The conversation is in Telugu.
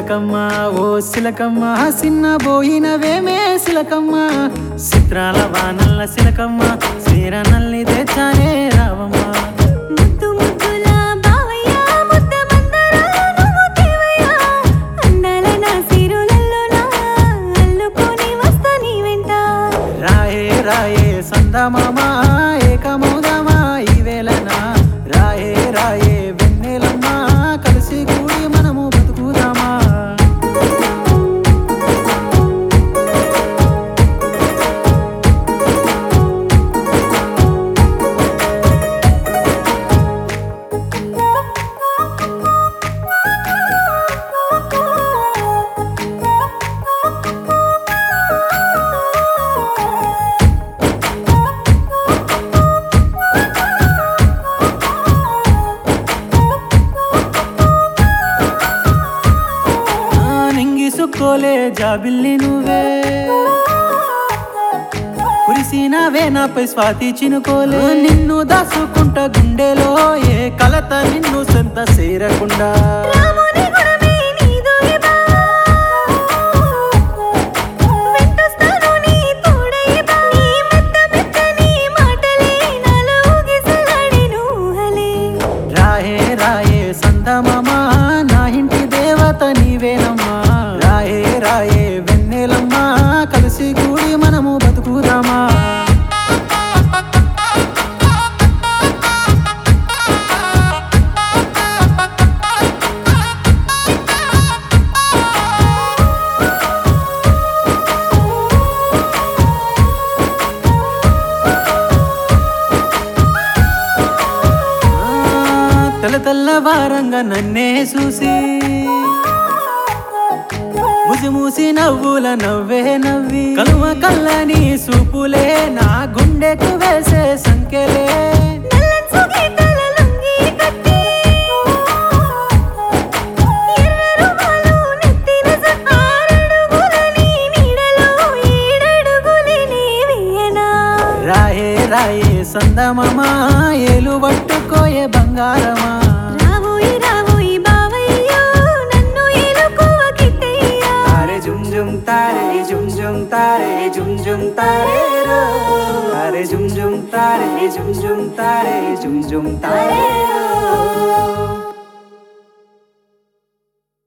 సిలకమ్మ ఓ సిలకమ్మ సిన్న పోయినవేమే సిలకమ్మ చిత్రాల వానల్ల సిలకమ్మ చీర నల్లి తెచ్చానే రావమ్మ ముద్దు ముద్దుల బావయ్య ముద్ద మందర నువ్వు తేవయ్య అందాల నా సిరులల్లో నా అల్లుకొని వస్తా నీ వెంట రాయే రాయే సందమామ ఏకమౌదమా ఈ వేళన రాయే రాయే వెన్నెలమ్మ కలిసి కూడి మనము బతుకుదామా ఆ, నింగి సుక్కోలే జాబిల్లి నువ్వే కురిసినవే నాపై స్వాతి చినుకోలే నిన్ను దాసుకుంట గుండెలో ఏ కలత నిన్ను సొంత చేరకుండా రాముని గుణమే నీదు ఇవా వెంటొస్తాను నీ తోడైవా నీ మెత్త మెత్తని మాటలే నాలో ఊగిసలాడెను ఊహలే రాయే రాయే సందమామా నా ఇంటి దేవత నీవేనమ్మా రాయే రాయే వెన్నెలమ్మా కలిసి కూడి మనము బతుకుదామా ఆ, తెల్ల తెల్లవారంగా నన్నే చూసి ముసి మూసి నవ్వుల నవ్వే నవ్వి కలువ కల్లని సూపులే నా గుండెకు వేసే సంకెలే నల్లంచు గీతల లుంగీ కట్టి ఎర్ర రుమాలు నెత్తిన జుట్టు ఆరడుగుల నీ నీడలో ఏడడుగులే నీ వేయనా రాయే రాయే సందమమా ఏలు పట్టుకోయే బంగారమా రావోయి రావోయి బావయ్యో నన్ను ఏలుకోవ కిట్టయ్యా అరే జుమ్ జుమ్ తారే జుమ్ జుమ్ తారే జుమ్ జుమ్ తారే రో అరే జుమ్ జుమ్ తారే జుమ్ జుమ్ తారే జుమ్ జుమ్ తారే రో